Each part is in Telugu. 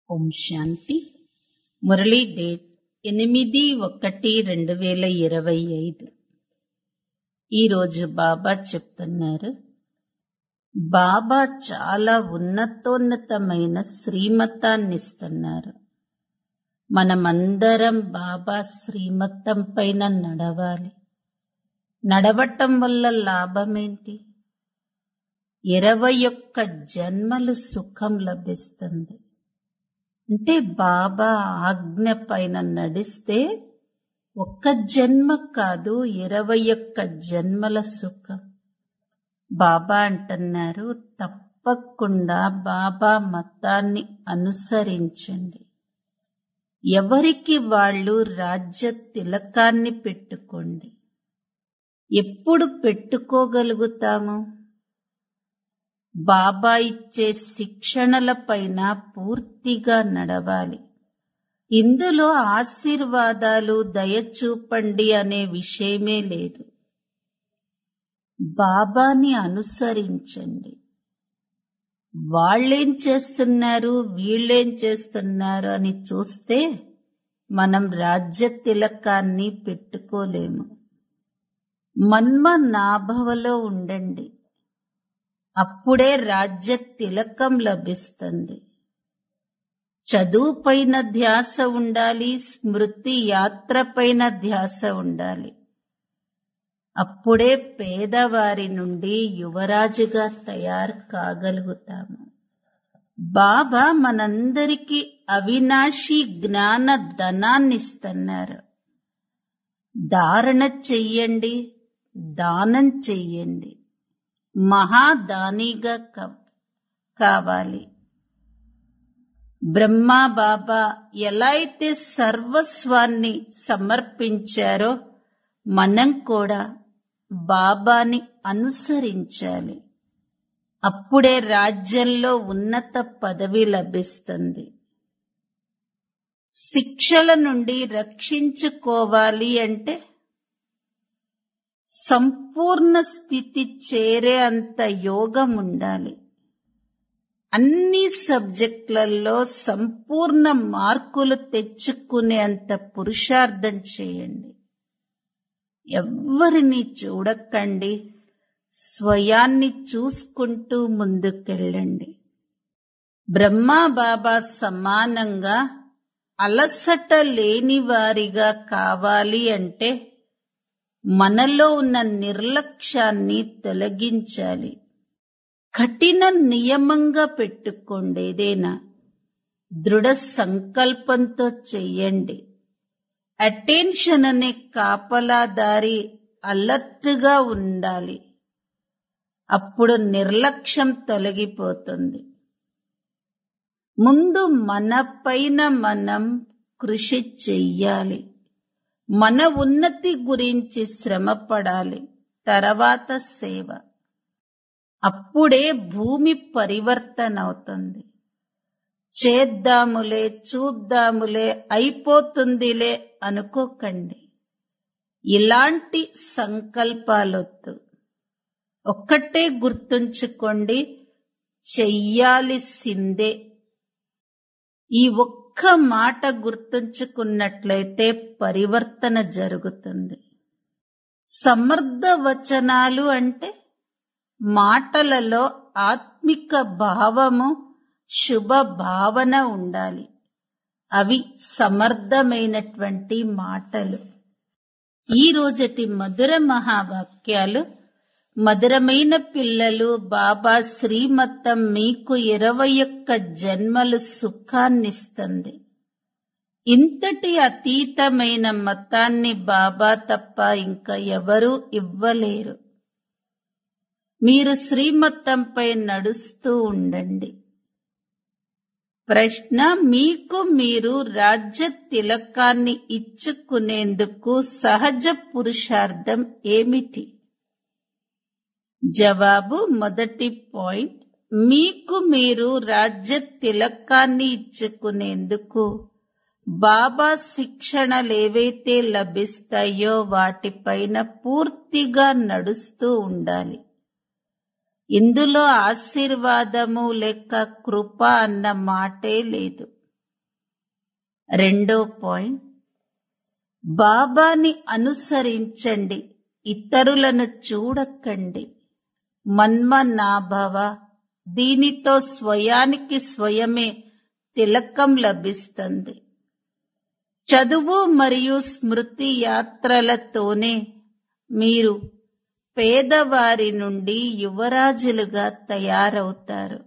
ఓం శాంతి మురళీ డేట్ ఎనిమిది ఒకటి రెండు వేల ఇరవై ఐదు ఈరోజు బాబా చెప్తున్నారు బాబా చాలా ఉన్నతోన్నతమైన శ్రీమతాన్ని ఇస్తున్నారు మనమందరం బాబా శ్రీమతం పైన నడవాలి నడవటం వల్ల లాభమేంటి ఇరవై ఒక్క జన్మలు సుఖం లభిస్తుంది అంటే బాబా ఆజ్ఞ పైన నడిస్తే ఒక్క జన్మ కాదు ఇరవై ఒక్క జన్మల సుఖం బాబా అంటున్నారు తప్పకుండా బాబా మతాన్ని అనుసరించండి ఎవరికి వాళ్ళు రాజ్య తిలకాన్ని పెట్టుకోండి ఎప్పుడు పెట్టుకోగలుగుతాము బాబా ఇచ్చే శిక్షణల పైన పూర్తిగా నడవాలి ఇందులో ఆశీర్వాదాలు దయచూపండి అనే విషయమే లేదు బాబాని అనుసరించండి వాళ్ళేం చేస్తున్నారు వీళ్ళేం చేస్తున్నారు అని చూస్తే మనం రాజ్య తిలకాన్ని పెట్టుకోలేము మన్మ నాభవలో ఉండండి అప్పుడే రాజ్య తిలకం లభిస్తుంది చదువు పైన ధ్యాస ఉండాలి స్మృతి యాత్ర పైన ధ్యాస ఉండాలి అప్పుడే పేదవారి నుండి యువరాజుగా తయారు కాగలుగుతాము బాబా మనందరికీ అవినాశి జ్ఞాన ధనాన్ని ఇస్తున్నారు ధారణ చెయ్యండి దానం చెయ్యండి మహాదానిగా కావాలి బ్రహ్మ బాబా ఎలా అయితే సర్వస్వాన్ని సమర్పించారో మనం కూడా బాబాని అనుసరించాలి అప్పుడే రాజ్యంలో ఉన్నత పదవి లభిస్తుంది శిక్షల నుండి రక్షించుకోవాలి అంటే సంపూర్ణ స్థితి చేరే అంత యోగం ఉండాలి అన్ని సబ్జెక్టులలో సంపూర్ణ మార్కులు తెచ్చుకునే అంత పురుషార్థం చేయండి ఎవ్వరిని చూడకండి స్వయాన్ని చూసుకుంటూ ముందుకెళ్ళండి బ్రహ్మా బాబా సమానంగా అలసట లేని వారిగా కావాలి అంటే మనలో ఉన్న నిర్లక్ష్యాన్ని తొలగించాలి కఠిన నియమంగా పెట్టుకోండి ఏదైనా దృఢ సంకల్పంతో చెయ్యండి అటెన్షన్ అనే కాపలాదారి అలర్ట్గా ఉండాలి అప్పుడు నిర్లక్ష్యం తొలగిపోతుంది ముందు మన పైన మనం కృషి చెయ్యాలి మన ఉన్నతి గురించి శ్రమపడాలి తర్వాత సేవ అప్పుడే భూమి పరివర్తన అవుతుంది చేద్దాములే చూద్దాములే అయిపోతుందిలే అనుకోకండి ఇలాంటి సంకల్పాలొద్దు ఒక్కటే గుర్తుంచుకోండి చెయ్యాల్సిందే ఈ ఒక్క మాట గుర్తుంచుకున్నట్లయితే పరివర్తన జరుగుతుంది సమర్థ వచనాలు అంటే మాటలలో ఆత్మిక భావము శుభ భావన ఉండాలి అవి సమర్థమైనటువంటి మాటలు ఈ రోజటి మధుర మహావాక్యాలు మధురమైన పిల్లలు బాబా శ్రీమతం మీకు ఇరవై ఒక్క జన్మలు సుఖాన్నిస్తుంది ఇంతటి అతీతమైన మతాన్ని బాబా తప్ప ఇంకా ఎవరూ ఇవ్వలేరు మీరు శ్రీమతంపై నడుస్తూ ఉండండి ప్రశ్న మీకు మీరు రాజ్య తిలకాన్ని ఇచ్చుకునేందుకు సహజ పురుషార్థం ఏమిటి జవాబు మొదటి పాయింట్ మీకు మీరు రాజ్య తిలకాన్ని ఇచ్చుకునేందుకు బాబా శిక్షణలేవైతే లభిస్తాయో వాటిపైన పూర్తిగా నడుస్తూ ఉండాలి ఇందులో ఆశీర్వాదము లేక కృప అన్న మాటే లేదు రెండో పాయింట్ బాబాని అనుసరించండి ఇతరులను చూడకండి మన్మనాభవ దీనితో స్వయానికి స్వయమే తిలకం లభిస్తుంది చదువు మరియు స్మృతి యాత్రలతోనే మీరు పేదవారి నుండి యువరాజులుగా తయారవుతారు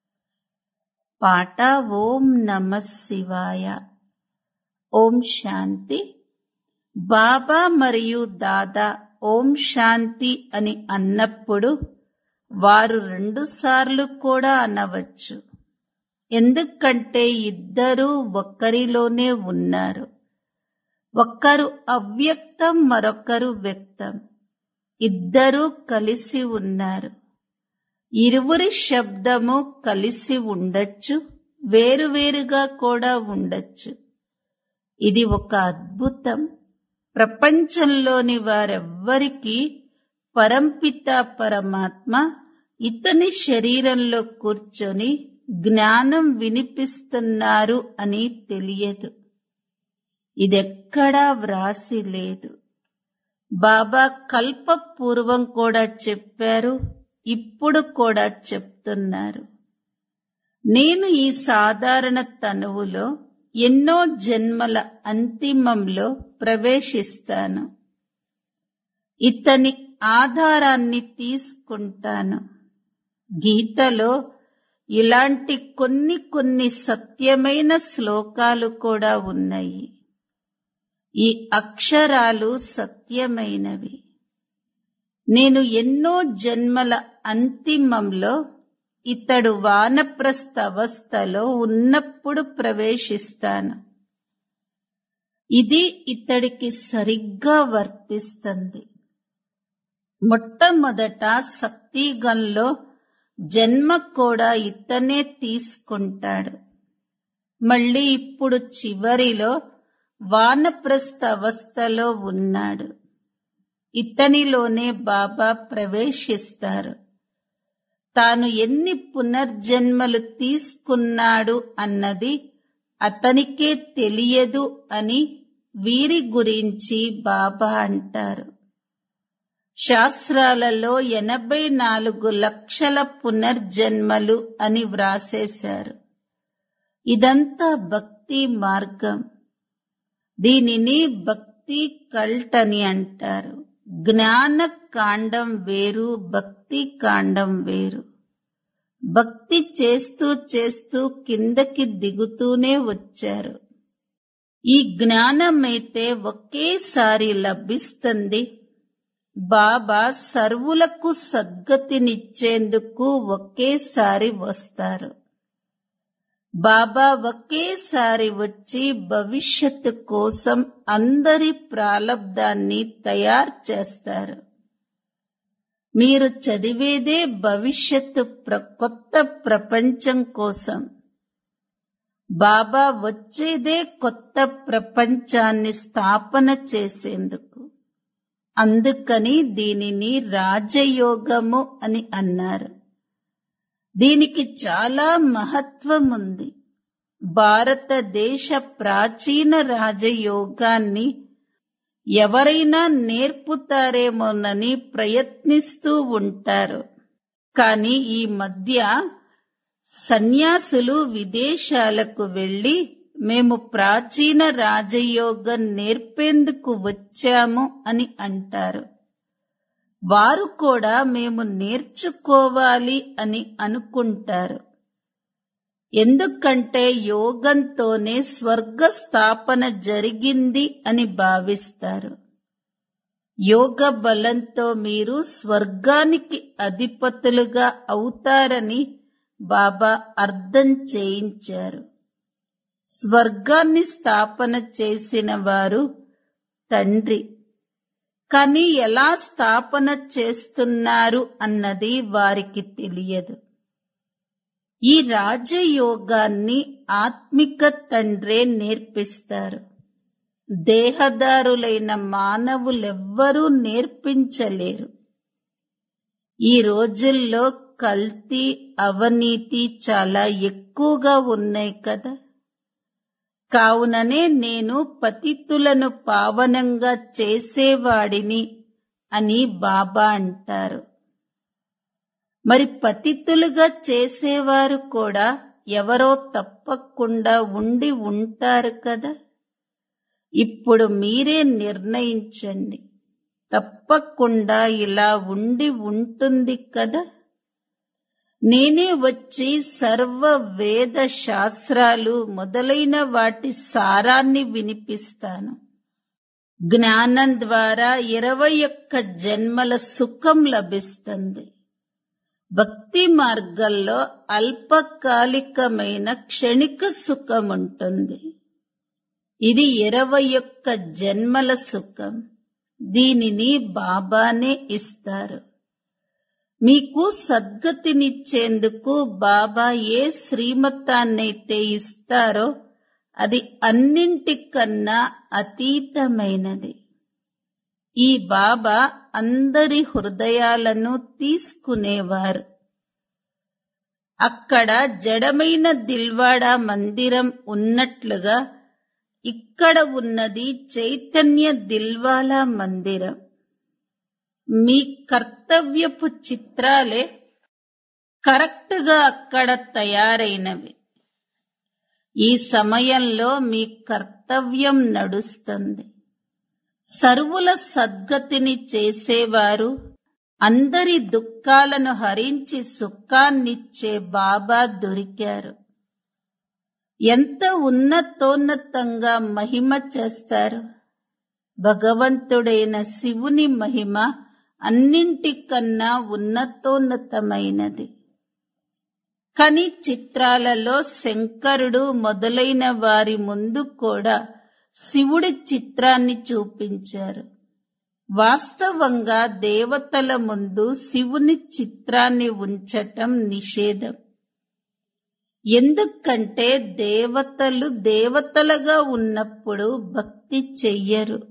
పాట ఓం నమ శివాయ ఓం శాంతి బాబా మరియు దాదా ఓం శాంతి అని అన్నప్పుడు వారు రెండుసార్లు కూడా అనవచ్చు ఎందుకంటే ఇద్దరూ ఒక్కరిలోనే ఉన్నారు ఒక్కరు అవ్యక్తం మరొకరు వ్యక్తం ఇద్దరూ కలిసి ఉన్నారు ఇరువురి శబ్దము కలిసి ఉండొచ్చు వేరువేరుగా కూడా ఉండొచ్చు ఇది ఒక అద్భుతం ప్రపంచంలోని వారెవ్వరికీ పరంపిత పరమాత్మ ఇతని శరీరంలో కూర్చొని జ్ఞానం వినిపిస్తున్నారు అని తెలియదు ఇదెక్కడా వ్రాసి లేదు బాబా కల్పపూర్వం కూడా చెప్పారు ఇప్పుడు కూడా చెప్తున్నారు నేను ఈ సాధారణ తనువులో ఎన్నో జన్మల అంతిమంలో ప్రవేశిస్తాను ఇతని ఆధారాన్ని తీసుకుంటాను గీతలో ఇలాంటి కొన్ని కొన్ని సత్యమైన శ్లోకాలు కూడా ఉన్నాయి ఈ అక్షరాలు సత్యమైనవి నేను ఎన్నో జన్మల అంతిమంలో ఇతడు వానప్రస్థ అవస్థలో ఉన్నప్పుడు ప్రవేశిస్తాను ఇది ఇతడికి సరిగ్గా వర్తిస్తుంది మొట్టమొదట శక్తిగంలో జన్మ కూడా ఇతనే తీసుకుంటాడు మళ్ళీ ఇప్పుడు చివరిలో వానప్రస్థ అవస్థలో ఉన్నాడు ఇతనిలోనే బాబా ప్రవేశిస్తారు తాను ఎన్ని పునర్జన్మలు తీసుకున్నాడు అన్నది అతనికే తెలియదు అని వీరి గురించి బాబా అంటారు శాస్త్రాలలో ఎనభై నాలుగు లక్షల పునర్జన్మలు అని వ్రాసేశారు ఇదంతా భక్తి మార్గం దీనిని భక్తి కల్ట్ అని అంటారు జ్ఞాన కాండం వేరు భక్తి కాండం వేరు భక్తి చేస్తూ చేస్తూ కిందకి దిగుతూనే వచ్చారు ఈ జ్ఞానమైతే ఒకేసారి లభిస్తుంది బాబా సర్వులకు సద్గతినిచ్చేందుకు ఒకేసారి వస్తారు బాబా ఒకేసారి వచ్చి భవిష్యత్తు కోసం అందరి ప్రాలబ్ధాన్ని తయారు చేస్తారు మీరు చదివేదే భవిష్యత్తు ప్ర కొత్త ప్రపంచం కోసం బాబా వచ్చేదే కొత్త ప్రపంచాన్ని స్థాపన చేసేందుకు అందుకని దీనిని రాజయోగము అని అన్నారు దీనికి చాలా మహత్వం ఉంది భారతదేశ ప్రాచీన రాజయోగాన్ని ఎవరైనా నేర్పుతారేమోనని ప్రయత్నిస్తూ ఉంటారు కానీ ఈ మధ్య సన్యాసులు విదేశాలకు వెళ్లి మేము ప్రాచీన రాజయోగం నేర్పేందుకు వచ్చాము అని అంటారు వారు కూడా మేము నేర్చుకోవాలి అని అనుకుంటారు ఎందుకంటే యోగంతోనే స్వర్గ స్థాపన జరిగింది అని భావిస్తారు యోగ బలంతో మీరు స్వర్గానికి అధిపతులుగా అవుతారని బాబా అర్థం చేయించారు స్వర్గాన్ని స్థాపన చేసిన వారు తండ్రి కానీ ఎలా స్థాపన చేస్తున్నారు అన్నది వారికి తెలియదు ఈ రాజయోగాన్ని ఆత్మిక తండ్రే నేర్పిస్తారు దేహదారులైన మానవులెవ్వరూ నేర్పించలేరు ఈ రోజుల్లో కల్తీ అవినీతి చాలా ఎక్కువగా ఉన్నాయి కదా కావుననే నేను పతితులను పావనంగా చేసేవాడిని అని బాబా అంటారు మరి పతితులుగా చేసేవారు కూడా ఎవరో తప్పకుండా ఉండి ఉంటారు కదా ఇప్పుడు మీరే నిర్ణయించండి తప్పకుండా ఇలా ఉండి ఉంటుంది కదా నేనే వచ్చి సర్వ వేద శాస్త్రాలు మొదలైన వాటి సారాన్ని వినిపిస్తాను జ్ఞానం ద్వారా ఇరవై ఒక్క జన్మల సుఖం లభిస్తుంది భక్తి మార్గంలో అల్పకాలికమైన క్షణిక సుఖం ఉంటుంది ఇది ఇరవై ఒక్క జన్మల సుఖం దీనిని బాబానే ఇస్తారు మీకు సద్గతినిచ్చేందుకు బాబా ఏ శ్రీమతాన్నైతే ఇస్తారో అది అన్నింటికన్నా అతీతమైనది ఈ బాబా అందరి హృదయాలను తీసుకునేవారు అక్కడ జడమైన దిల్వాడా మందిరం ఉన్నట్లుగా ఇక్కడ ఉన్నది చైతన్య దిల్వాలా మందిరం మీ కర్తవ్యపు చిత్రాలే కరెక్ట్ గా అక్కడ తయారైనవి ఈ సమయంలో మీ కర్తవ్యం నడుస్తుంది సర్వుల సద్గతిని చేసేవారు అందరి దుఃఖాలను హరించి సుఖాన్నిచ్చే బాబా దొరికారు ఎంత ఉన్నతోన్నతంగా మహిమ చేస్తారు భగవంతుడైన శివుని మహిమ అన్నింటికన్నా ఉన్నతోన్నతమైనది కని చిత్రాలలో శంకరుడు మొదలైన వారి ముందు కూడా శివుడి చిత్రాన్ని చూపించారు వాస్తవంగా దేవతల ముందు శివుని చిత్రాన్ని ఉంచటం నిషేధం ఎందుకంటే దేవతలు దేవతలుగా ఉన్నప్పుడు భక్తి చెయ్యరు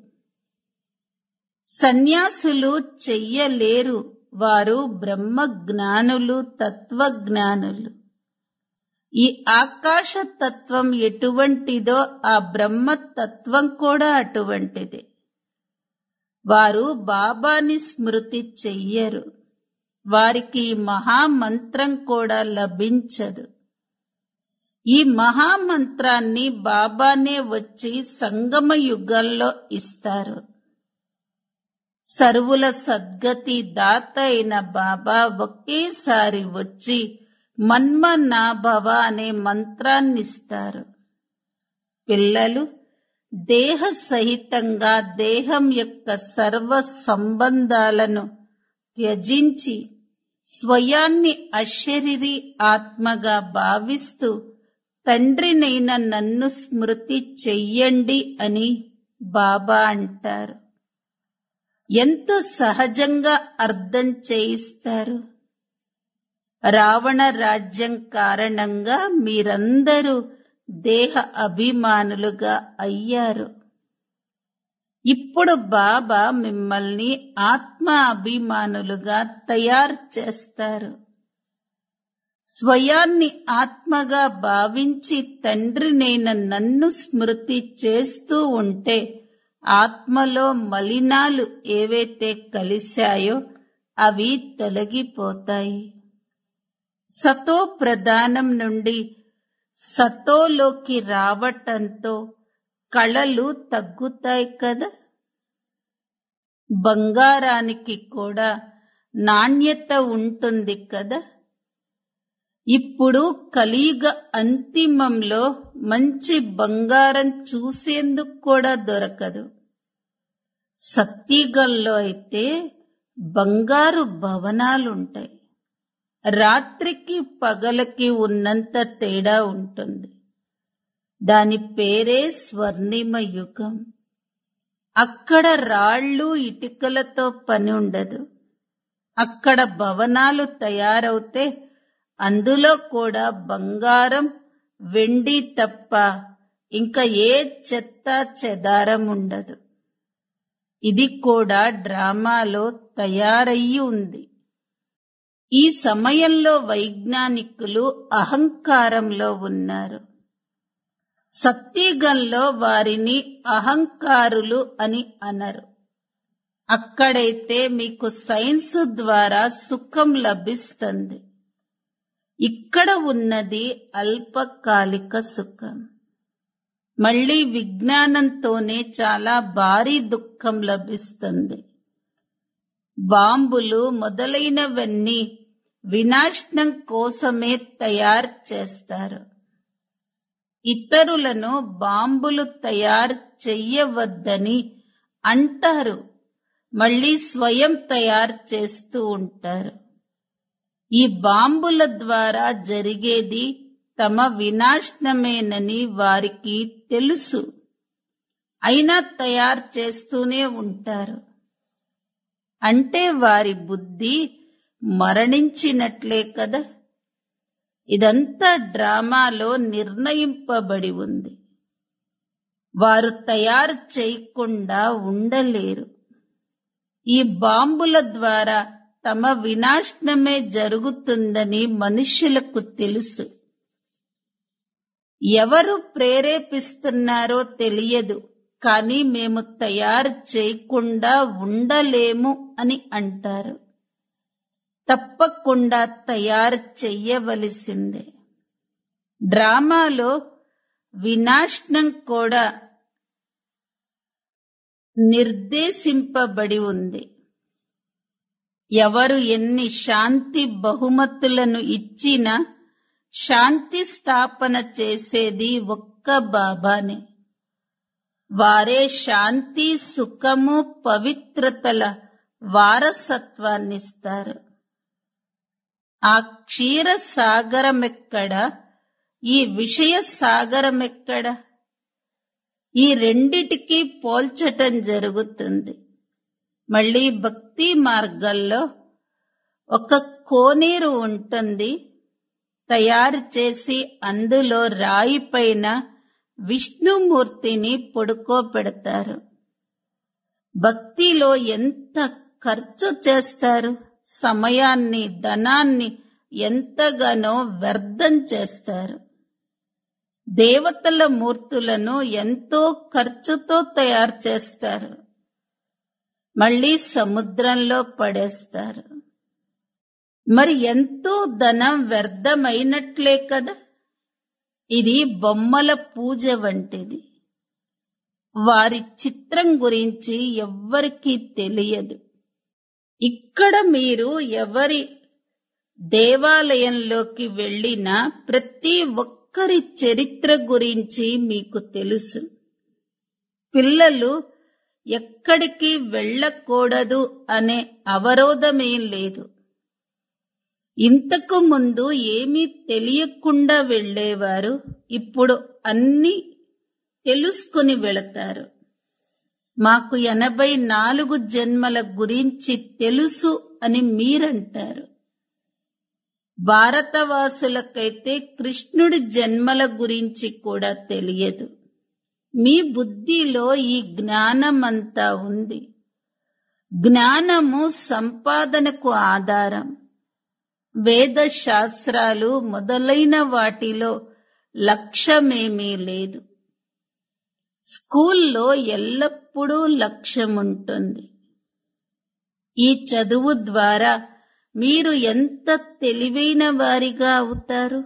సన్యాసులు చెయ్యలేరు వారు బ్రహ్మ జ్ఞానులు తత్వజ్ఞానులు ఈ ఆకాశ తత్వం ఎటువంటిదో ఆ బ్రహ్మ తత్వం కూడా అటువంటిదే వారు బాబాని స్మృతి చెయ్యరు వారికి ఈ మహామంత్రం కూడా లభించదు ఈ మహామంత్రాన్ని బాబానే వచ్చి సంగమ యుగంలో ఇస్తారు సర్వుల సద్గతి దాత అయిన బాబా ఒకేసారి వచ్చి మన్మనాభవ అనే మంత్రాన్నిస్తారు పిల్లలు దేహ సహితంగా దేహం యొక్క సర్వ సంబంధాలను త్యజించి స్వయాన్ని అశరీరి ఆత్మగా భావిస్తూ తండ్రినైన నన్ను స్మృతి చెయ్యండి అని బాబా అంటారు ఎంత సహజంగా అర్థం చేయిస్తారు రావణ రాజ్యం కారణంగా మీరందరూ దేహ అభిమానులుగా అయ్యారు ఇప్పుడు బాబా మిమ్మల్ని ఆత్మ అభిమానులుగా తయారు చేస్తారు స్వయాన్ని ఆత్మగా భావించి తండ్రినైన నన్ను స్మృతి చేస్తూ ఉంటే ఆత్మలో మలినాలు ఏవైతే కలిశాయో అవి తొలగిపోతాయి సతో ప్రధానం నుండి సతోలోకి రావటంతో కళలు తగ్గుతాయి కదా బంగారానికి కూడా నాణ్యత ఉంటుంది కదా ఇప్పుడు కలియుగ అంతిమంలో మంచి బంగారం చూసేందుకు కూడా దొరకదు సత్యగల్లో అయితే బంగారు భవనాలుంటాయి రాత్రికి పగలకి ఉన్నంత తేడా ఉంటుంది దాని పేరే స్వర్ణిమ యుగం అక్కడ రాళ్ళు ఇటుకలతో పని ఉండదు అక్కడ భవనాలు తయారవుతే అందులో కూడా బంగారం వెండి తప్ప ఇంకా ఏ చెత్త చెదారం ఉండదు ఇది కూడా డ్రామాలో తయారయ్యి ఉంది ఈ సమయంలో వైజ్ఞానికులు అహంకారంలో ఉన్నారు సత్యగంలో వారిని అహంకారులు అని అనరు అక్కడైతే మీకు సైన్స్ ద్వారా సుఖం లభిస్తుంది ఇక్కడ ఉన్నది అల్పకాలిక సుఖం మళ్ళీ విజ్ఞానంతోనే చాలా భారీ దుఃఖం లభిస్తుంది బాంబులు మొదలైనవన్నీ వినాశనం కోసమే తయారు చేస్తారు ఇతరులను బాంబులు తయారు చెయ్యవద్దని అంటారు మళ్ళీ స్వయం తయారు చేస్తూ ఉంటారు ఈ బాంబుల ద్వారా జరిగేది తమ వినాశనమేనని వారికి తెలుసు అయినా తయారు చేస్తూనే ఉంటారు అంటే వారి బుద్ధి మరణించినట్లే కదా ఇదంతా డ్రామాలో నిర్ణయింపబడి ఉంది వారు తయారు చేయకుండా ఉండలేరు ఈ బాంబుల ద్వారా తమ వినాశనమే జరుగుతుందని మనుష్యులకు తెలుసు ఎవరు ప్రేరేపిస్తున్నారో తెలియదు కానీ మేము తయారు చేయకుండా ఉండలేము అని అంటారు తప్పకుండా తయారు చెయ్యవలసిందే డ్రామాలో వినాశనం కూడా నిర్దేశింపబడి ఉంది ఎవరు ఎన్ని శాంతి బహుమతులను ఇచ్చినా శాంతి స్థాపన చేసేది ఒక్క బాబానే వారే శాంతి సుఖము పవిత్రతల వారసత్వాన్నిస్తారు ఆ క్షీర సాగరమెక్కడ ఈ విషయ సాగరమెక్కడ ఈ రెండిటికి పోల్చటం జరుగుతుంది మళ్ళీ భక్తి మార్గంలో ఒక కోనేరు ఉంటుంది తయారు చేసి అందులో రాయి పైన విష్ణుమూర్తిని పడుకోబెడతారు భక్తిలో ఎంత ఖర్చు చేస్తారు సమయాన్ని ధనాన్ని ఎంతగానో వ్యర్థం చేస్తారు దేవతల మూర్తులను ఎంతో ఖర్చుతో తయారు చేస్తారు మళ్ళీ సముద్రంలో పడేస్తారు మరి ఎంతో ధనం వ్యర్థమైనట్లే కదా ఇది బొమ్మల పూజ వంటిది వారి చిత్రం గురించి ఎవ్వరికీ తెలియదు ఇక్కడ మీరు ఎవరి దేవాలయంలోకి వెళ్ళినా ప్రతి ఒక్కరి చరిత్ర గురించి మీకు తెలుసు పిల్లలు ఎక్కడికి వెళ్ళకూడదు అనే అవరోధమేం లేదు ఇంతకు ముందు ఏమీ తెలియకుండా వెళ్ళేవారు ఇప్పుడు అన్ని తెలుసుకుని వెళతారు మాకు ఎనభై నాలుగు జన్మల గురించి తెలుసు అని మీరంటారు భారతవాసులకైతే కృష్ణుడి జన్మల గురించి కూడా తెలియదు మీ బుద్ధిలో ఈ జ్ఞానమంతా ఉంది జ్ఞానము సంపాదనకు ఆధారం వేద శాస్త్రాలు మొదలైన వాటిలో లక్ష్యమేమీ లేదు స్కూల్లో ఎల్లప్పుడూ లక్ష్యం ఉంటుంది ఈ చదువు ద్వారా మీరు ఎంత తెలివైన వారిగా అవుతారు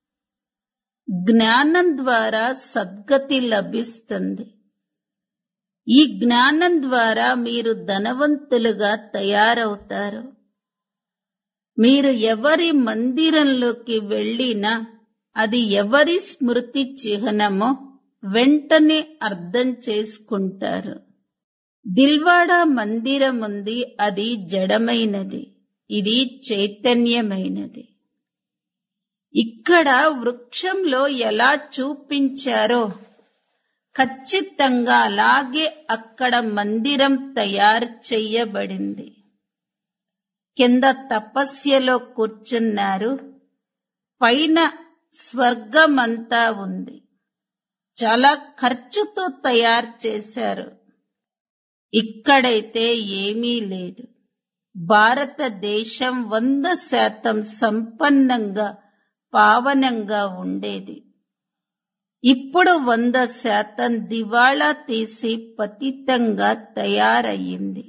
జ్ఞానం ద్వారా సద్గతి లభిస్తుంది ఈ జ్ఞానం ద్వారా మీరు ధనవంతులుగా తయారవుతారు మీరు ఎవరి మందిరంలోకి వెళ్ళినా అది ఎవరి స్మృతి చిహ్నమో వెంటనే అర్థం చేసుకుంటారు దిల్వాడా మందిరం ఉంది అది జడమైనది ఇది చైతన్యమైనది ఇక్కడ వృక్షంలో ఎలా చూపించారో ఖచ్చితంగా అలాగే అక్కడ మందిరం తయారు చెయ్యబడింది కింద తపస్యలో కూర్చున్నారు పైన స్వర్గమంతా ఉంది చాలా ఖర్చుతో తయారు చేశారు ఇక్కడైతే ఏమీ లేదు భారతదేశం వంద శాతం సంపన్నంగా పావనంగా ఉండేది ఇప్పుడు వంద శాతం దివాళా తీసి పతితంగా తయారయ్యింది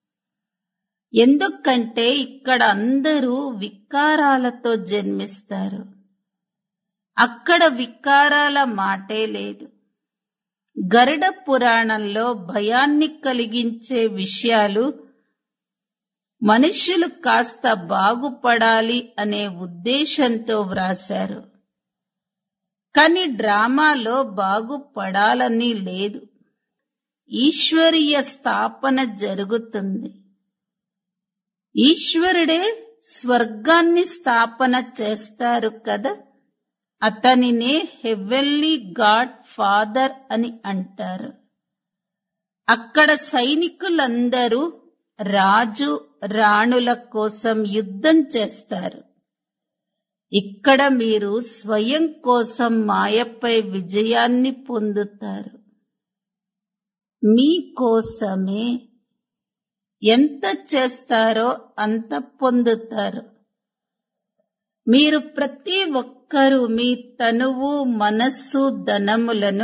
ఎందుకంటే ఇక్కడ అందరూ వికారాలతో జన్మిస్తారు అక్కడ వికారాల మాటే లేదు గరుడ పురాణంలో భయాన్ని కలిగించే విషయాలు మనుష్యులు కాస్త బాగుపడాలి అనే ఉద్దేశంతో వ్రాశారు కానీ డ్రామాలో బాగుపడాలని లేదు ఈశ్వరీయ స్థాపన జరుగుతుంది ఈశ్వరుడే స్వర్గాన్ని స్థాపన చేస్తారు కదా అతనినే హెవెల్లీ గాడ్ ఫాదర్ అని అంటారు అక్కడ సైనికులందరూ రాజు రాణుల కోసం యుద్ధం చేస్తారు ఇక్కడ మీరు స్వయం కోసం మాయపై విజయాన్ని పొందుతారు మీ కోసమే ఎంత చేస్తారో అంత పొందుతారు మీరు ప్రతి ఒక్కరూ మీ తనువు మనస్సు ధనములను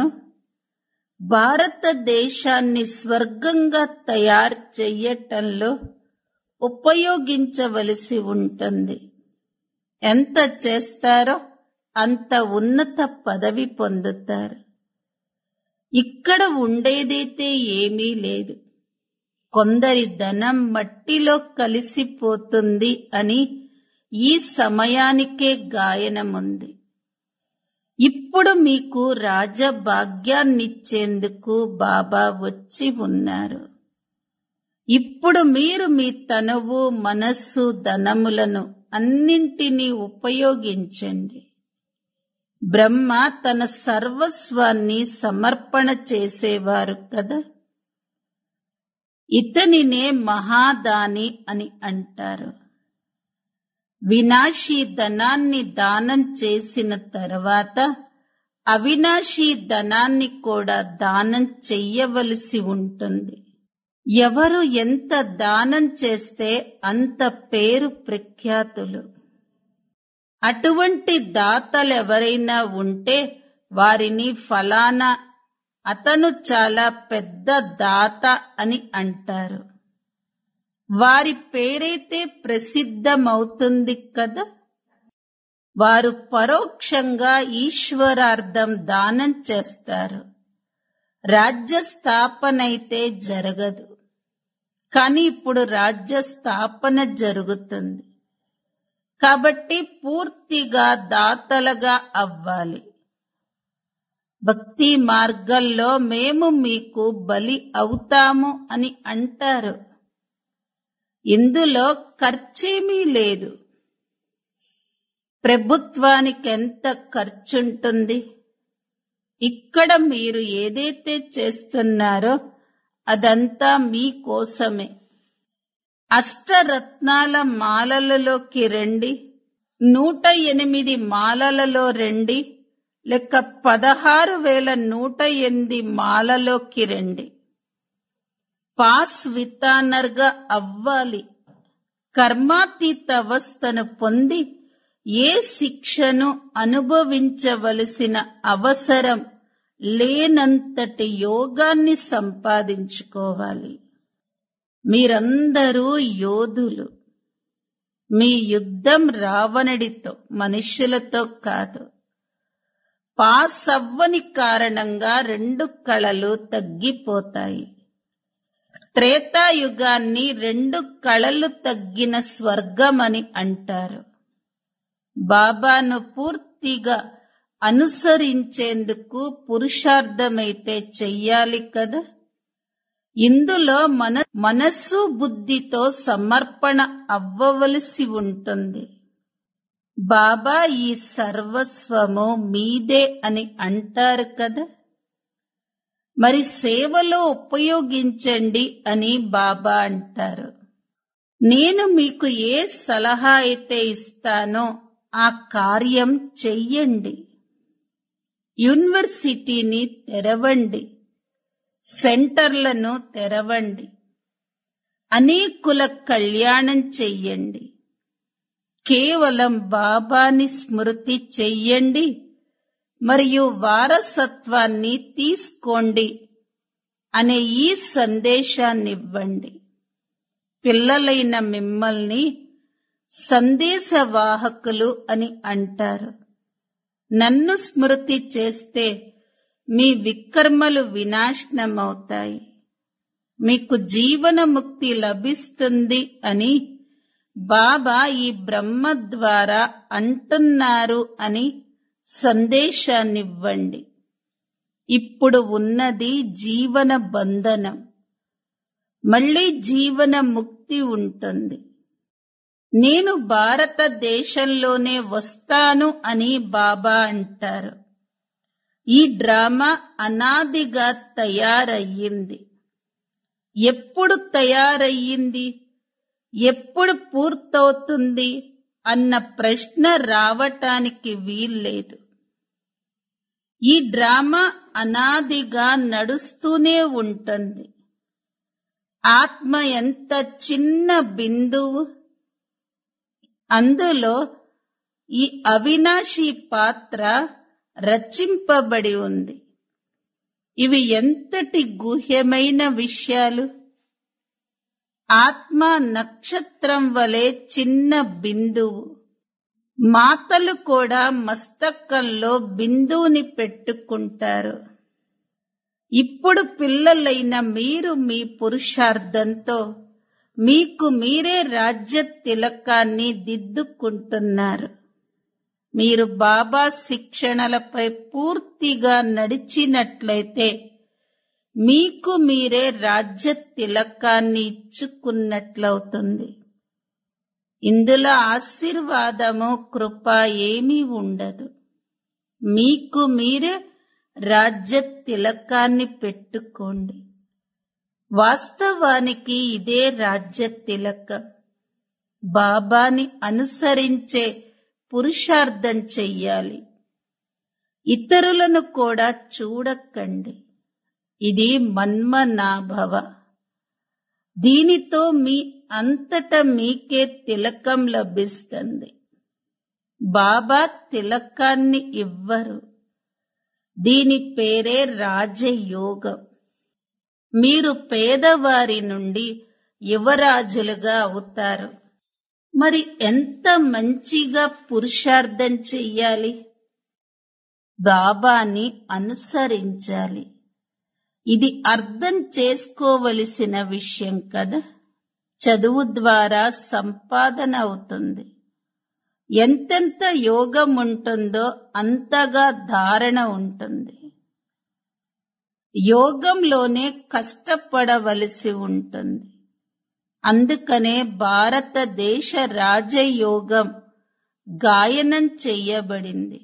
భారతదేశాన్ని స్వర్గంగా తయారు చెయ్యటంలో ఉపయోగించవలసి ఉంటుంది ఎంత చేస్తారో అంత ఉన్నత పదవి పొందుతారు ఇక్కడ ఉండేదైతే ఏమీ లేదు కొందరి ధనం మట్టిలో కలిసిపోతుంది అని ఈ సమయానికే గాయనముంది ఇప్పుడు మీకు రాజభాగ్యాన్నిచ్చేందుకు బాబా వచ్చి ఉన్నారు ఇప్పుడు మీరు మీ తనువు మనస్సు ధనములను అన్నింటినీ ఉపయోగించండి బ్రహ్మ తన సర్వస్వాన్ని సమర్పణ చేసేవారు కదా ఇతనినే మహాదాని అని అంటారు వినాశీ ధనాన్ని దానం చేసిన తర్వాత అవినాశీ ధనాన్ని కూడా దానం చెయ్యవలసి ఉంటుంది ఎవరు ఎంత దానం చేస్తే అంత పేరు ప్రఖ్యాతులు అటువంటి దాతలెవరైనా ఉంటే వారిని ఫలానా అతను చాలా పెద్ద దాత అని అంటారు వారి పేరైతే ప్రసిద్ధమవుతుంది కదా వారు పరోక్షంగా ఈశ్వరార్థం దానం చేస్తారు రాజ్య స్థాపనైతే జరగదు కానీ ఇప్పుడు రాజ్య స్థాపన జరుగుతుంది కాబట్టి పూర్తిగా దాతలుగా అవ్వాలి భక్తి మార్గంలో మేము మీకు బలి అవుతాము అని అంటారు ఇందులో ఖర్చేమీ లేదు ప్రభుత్వానికి ఎంత ఖర్చుంటుంది ఇక్కడ మీరు ఏదైతే చేస్తున్నారో అదంతా మీకోసమే అష్టరత్నాల మాలలలోకి రండి నూట ఎనిమిది మాలలలో రండి లెక్క పదహారు వేల నూట ఎనిమిది మాలలోకి రండి పాస్ వితానర్గా అవ్వాలి కర్మాతీత అవస్థను పొంది ఏ శిక్షను అనుభవించవలసిన అవసరం లేనంతటి యోగాన్ని సంపాదించుకోవాలి మీరందరూ యోధులు మీ యుద్ధం రావణుడితో మనుష్యులతో కాదు పాస్ అవ్వని కారణంగా రెండు కళలు తగ్గిపోతాయి త్రేతాయుగాన్ని రెండు కళలు తగ్గిన స్వర్గమని అంటారు బాబాను పూర్తిగా అనుసరించేందుకు పురుషార్థమైతే చెయ్యాలి కదా ఇందులో మన మనస్సు బుద్ధితో సమర్పణ అవ్వవలసి ఉంటుంది బాబా ఈ సర్వస్వము మీదే అని అంటారు కదా మరి సేవలో ఉపయోగించండి అని బాబా అంటారు నేను మీకు ఏ సలహా అయితే ఇస్తానో ఆ కార్యం చెయ్యండి యూనివర్సిటీని తెరవండి సెంటర్లను తెరవండి అనేకుల కళ్యాణం చెయ్యండి కేవలం బాబాని స్మృతి చెయ్యండి మరియు వారసత్వాన్ని తీసుకోండి అనే ఈ సందేశాన్నివ్వండి పిల్లలైన మిమ్మల్ని సందేశవాహకులు అని అంటారు నన్ను స్మృతి చేస్తే మీ వికర్మలు వినాశనమవుతాయి మీకు జీవన ముక్తి లభిస్తుంది అని బాబా ఈ బ్రహ్మ ద్వారా అంటున్నారు అని సందేశాన్నివ్వండి ఇప్పుడు ఉన్నది జీవన బంధనం మళ్ళీ జీవన ముక్తి ఉంటుంది నేను భారతదేశంలోనే వస్తాను అని బాబా అంటారు ఈ డ్రామా అనాదిగా తయారయ్యింది ఎప్పుడు తయారయ్యింది ఎప్పుడు పూర్తవుతుంది అన్న ప్రశ్న రావటానికి వీల్లేదు ఈ డ్రామా అనాదిగా నడుస్తూనే ఉంటుంది ఆత్మ ఎంత చిన్న బిందువు అందులో ఈ అవినాశి పాత్ర రచింపబడి ఉంది ఇవి ఎంతటి గుహ్యమైన విషయాలు ఆత్మ నక్షత్రం వలె చిన్న బిందువు మాతలు కూడా మస్తకంలో బిందువుని పెట్టుకుంటారు ఇప్పుడు పిల్లలైన మీరు మీ పురుషార్థంతో మీకు మీరే రాజ్య తిలకాన్ని దిద్దుకుంటున్నారు మీరు బాబా శిక్షణలపై పూర్తిగా నడిచినట్లయితే మీకు మీరే రాజ్య తిలకాన్ని ఇచ్చుకున్నట్లవుతుంది ఇందులో ఆశీర్వాదము కృప ఏమీ ఉండదు మీకు మీరే రాజ్య తిలకాన్ని పెట్టుకోండి వాస్తవానికి ఇదే రాజ్య తిలకం బాబాని అనుసరించే పురుషార్థం చెయ్యాలి ఇతరులను కూడా చూడకండి ఇది మన్మనాభవ దీనితో మీ అంతట మీకే తిలకం లభిస్తుంది బాబా తిలకాన్ని ఇవ్వరు దీని పేరే రాజయోగం మీరు పేదవారి నుండి యువరాజులుగా అవుతారు మరి ఎంత మంచిగా పురుషార్థం చెయ్యాలి బాబాని అనుసరించాలి ఇది అర్థం చేసుకోవలసిన విషయం కదా చదువు ద్వారా సంపాదన అవుతుంది ఎంతెంత యోగం ఉంటుందో అంతగా ధారణ ఉంటుంది యోగంలోనే కష్టపడవలసి ఉంటుంది అందుకనే భారతదేశ రాజయోగం గాయనం చెయ్యబడింది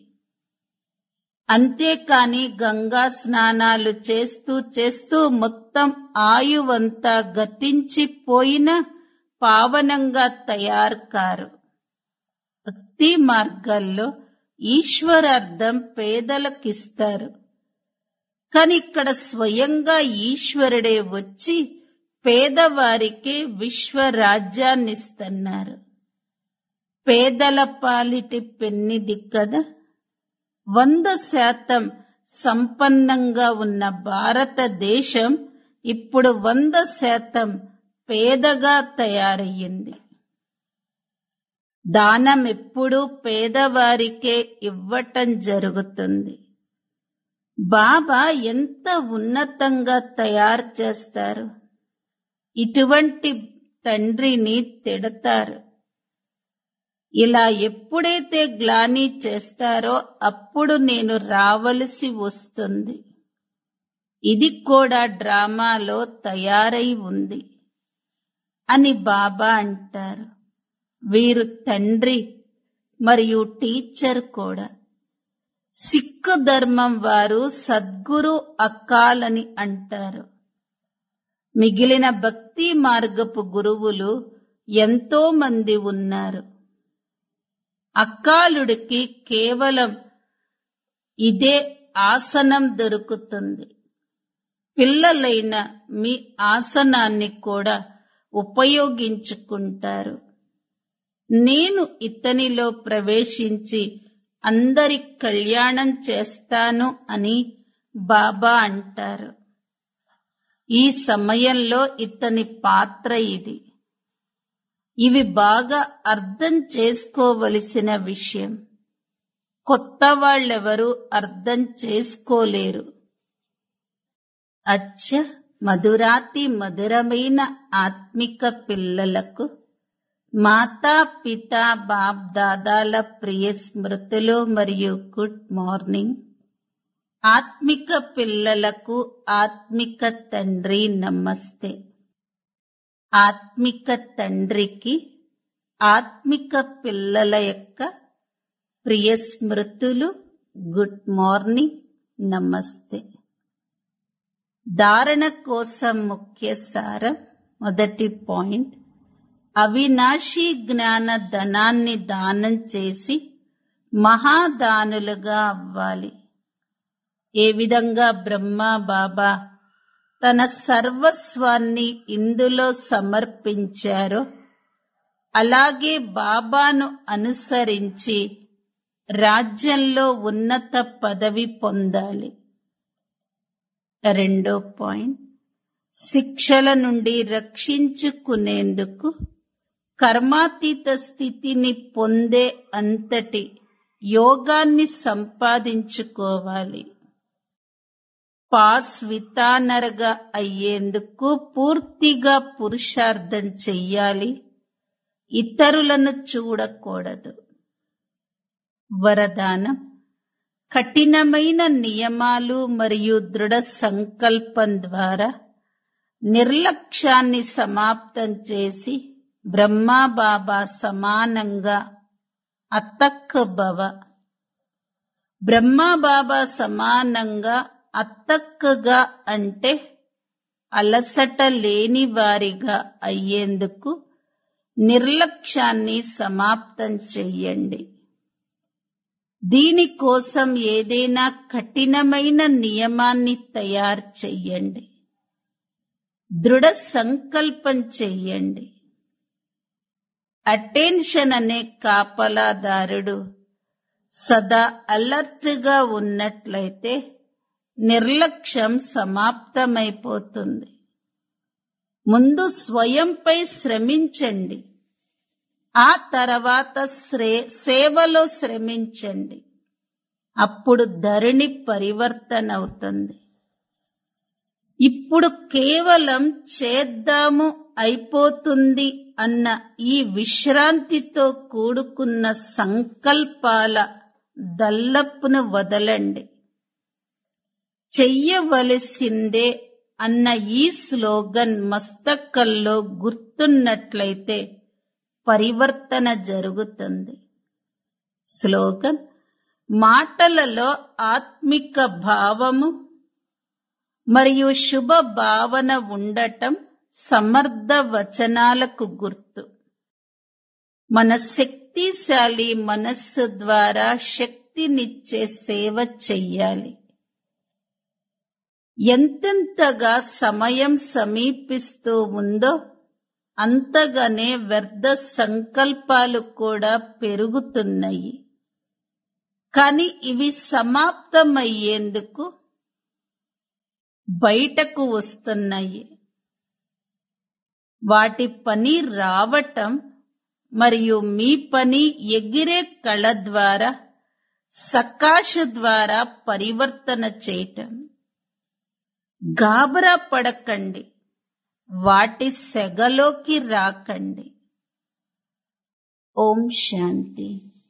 అంతేకాని గంగా స్నానాలు చేస్తూ చేస్తూ మొత్తం ఆయువంతా గతించిపోయిన పావనంగా తయారు కారు భక్తి మార్గాల్లో ఈశ్వరార్థం పేదలకిస్తారు కాని ఇక్కడ స్వయంగా ఈశ్వరుడే వచ్చి పేదవారికి విశ్వరాజ్యాన్నిస్తున్నారు పేదల పాలిటి పెన్నిది కదా వంద శాతం సంపన్నంగా ఉన్న భారతదేశం ఇప్పుడు వంద శాతం పేదగా తయారయ్యింది దానం ఎప్పుడూ పేదవారికే ఇవ్వటం జరుగుతుంది బాబా ఎంత ఉన్నతంగా తయారు చేస్తారు ఇటువంటి తండ్రిని తిడతారు ఇలా ఎప్పుడైతే గ్లాని చేస్తారో అప్పుడు నేను రావలసి వస్తుంది ఇది కూడా డ్రామాలో తయారై ఉంది అని బాబా అంటారు వీరు తండ్రి మరియు టీచర్ కూడా సిక్కు ధర్మం వారు సద్గురు అకాలని అంటారు మిగిలిన భక్తి మార్గపు గురువులు ఎంతో మంది ఉన్నారు అక్కాలుడికి కేవలం ఇదే ఆసనం దొరుకుతుంది పిల్లలైన మీ ఆసనాన్ని కూడా ఉపయోగించుకుంటారు నేను ఇతనిలో ప్రవేశించి అందరి కళ్యాణం చేస్తాను అని బాబా అంటారు ఈ సమయంలో ఇతని పాత్ర ఇది ఇవి బాగా అర్థం చేసుకోవలసిన విషయం కొత్త వాళ్ళెవరూ అర్థం చేసుకోలేరు అచ్చ మధురాతి మధురమైన ఆత్మిక పిల్లలకు మాతా పిత బాప్ దాదాల ప్రియ స్మృతులు మరియు గుడ్ మార్నింగ్ ఆత్మిక పిల్లలకు ఆత్మిక తండ్రి నమస్తే ఆత్మిక తండ్రికి ఆత్మిక పిల్లల యొక్క ప్రియ స్మృతులు గుడ్ మార్నింగ్ నమస్తే ధారణ కోసం ముఖ్య సారం మొదటి పాయింట్ అవినాశీ జ్ఞాన ధనాన్ని దానం చేసి మహాదానులుగా అవ్వాలి ఏ విధంగా బ్రహ్మ బాబా తన సర్వస్వాన్ని ఇందులో సమర్పించారో అలాగే బాబాను అనుసరించి రాజ్యంలో ఉన్నత పదవి పొందాలి రెండో పాయింట్ శిక్షల నుండి రక్షించుకునేందుకు కర్మాతీత స్థితిని పొందే అంతటి యోగాన్ని సంపాదించుకోవాలి పాస్ వితానరగా అయ్యేందుకు పూర్తిగా పురుషార్థం చెయ్యాలి ఇతరులను చూడకూడదు వరదానం కఠినమైన నియమాలు మరియు దృఢ సంకల్పం ద్వారా నిర్లక్ష్యాన్ని సమాప్తం చేసి బ్రహ్మా బాబా సమానంగా అతక్ భవ బ్రహ్మా బాబా సమానంగా అతక్కగా అంటే అలసట లేని వారిగా అయ్యేందుకు నిర్లక్ష్యాన్ని సమాప్తం చెయ్యండి దీనికోసం ఏదైనా కఠినమైన నియమాన్ని తయారు చెయ్యండి దృఢ సంకల్పం చెయ్యండి అటెన్షన్ అనే కాపలాదారుడు సదా అలర్ట్ గా ఉన్నట్లయితే నిర్లక్ష్యం సమాప్తమైపోతుంది ముందు స్వయంపై శ్రమించండి ఆ తర్వాత సేవలో శ్రమించండి అప్పుడు ధరణి పరివర్తన అవుతుంది ఇప్పుడు కేవలం చేద్దాము అయిపోతుంది అన్న ఈ విశ్రాంతితో కూడుకున్న సంకల్పాల దల్లప్పును వదలండి చెయ్యవలసిందే అన్న ఈ స్లోగన్ మస్తకల్లో గుర్తున్నట్లయితే పరివర్తన జరుగుతుంది స్లోగన్ మాటలలో ఆత్మిక భావము మరియు శుభ భావన ఉండటం సమర్థ వచనాలకు గుర్తు మన శక్తిశాలి మనస్సు ద్వారా శక్తినిచ్చే సేవ చెయ్యాలి ఎంతెంతగా సమయం సమీపిస్తూ ఉందో అంతగానే వ్యర్థ సంకల్పాలు కూడా పెరుగుతున్నాయి కాని ఇవి సమాప్తమయ్యేందుకు బయటకు వస్తున్నాయి వాటి పని రావటం మరియు మీ పని ఎగిరే కళ ద్వారా సకాశ ద్వారా పరివర్తన చేయటం గాబరా పడకండి వాటి సెగలోకి రాకండి ఓం శాంతి